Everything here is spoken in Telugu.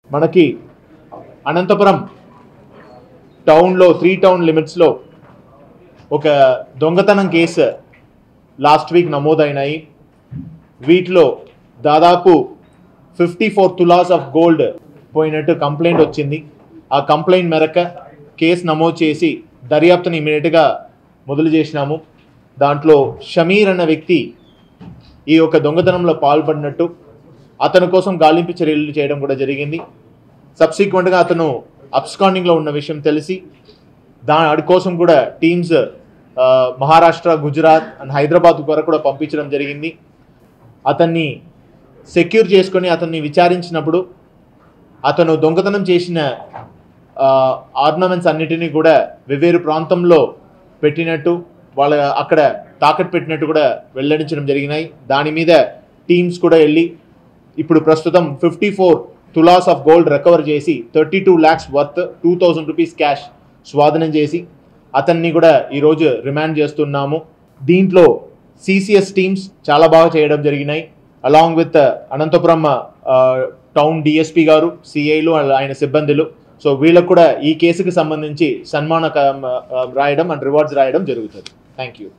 మనకి అనంతపురం టౌన్లో త్రీ టౌన్ లిమిట్స్లో ఒక దొంగతనం కేసు లాస్ట్ వీక్ నమోదైనాయి వీటిలో దాదాపు ఫిఫ్టీ ఫోర్ తులాస్ ఆఫ్ గోల్డ్ పోయినట్టు కంప్లైంట్ వచ్చింది ఆ కంప్లైంట్ మేరకు కేసు నమోదు చేసి దర్యాప్తుని ఇమీడియట్గా మొదలు చేసినాము దాంట్లో షమీర్ అన్న వ్యక్తి ఈ యొక్క దొంగతనంలో పాల్పడినట్టు అతని కోసం గాలింపు చర్యలు చేయడం కూడా జరిగింది సబ్సిక్వెంట్గా అతను అబ్స్కాండింగ్లో ఉన్న విషయం తెలిసి దాని కోసం కూడా టీమ్స్ మహారాష్ట్ర గుజరాత్ అండ్ హైదరాబాద్ వరకు కూడా పంపించడం జరిగింది అతన్ని సెక్యూర్ చేసుకొని అతన్ని విచారించినప్పుడు అతను దొంగతనం చేసిన ఆర్నమెంట్స్ అన్నిటినీ కూడా వెవ్వేరు ప్రాంతంలో పెట్టినట్టు వాళ్ళ అక్కడ తాకట్టు పెట్టినట్టు కూడా వెల్లడించడం జరిగినాయి దాని మీద టీమ్స్ కూడా వెళ్ళి ఇప్పుడు ప్రస్తుతం ఫిఫ్టీ ఫోర్ తులాస్ ఆఫ్ గోల్డ్ రికవర్ చేసి thirty two lakhs worth two thousand rupees cash స్వాధీనం చేసి అతన్ని కూడా ఈరోజు రిమాండ్ చేస్తున్నాము దీంట్లో సిసిఎస్ టీమ్స్ చాలా బాగా చేయడం జరిగినాయి along with Anantapuram town DSP గారు సిఐలు ఆయన సిబ్బందులు సో వీళ్ళకు కూడా ఈ కేసుకి సంబంధించి సన్మాన రాయడం అండ్ రివార్డ్స్ రాయడం జరుగుతుంది థ్యాంక్ యూ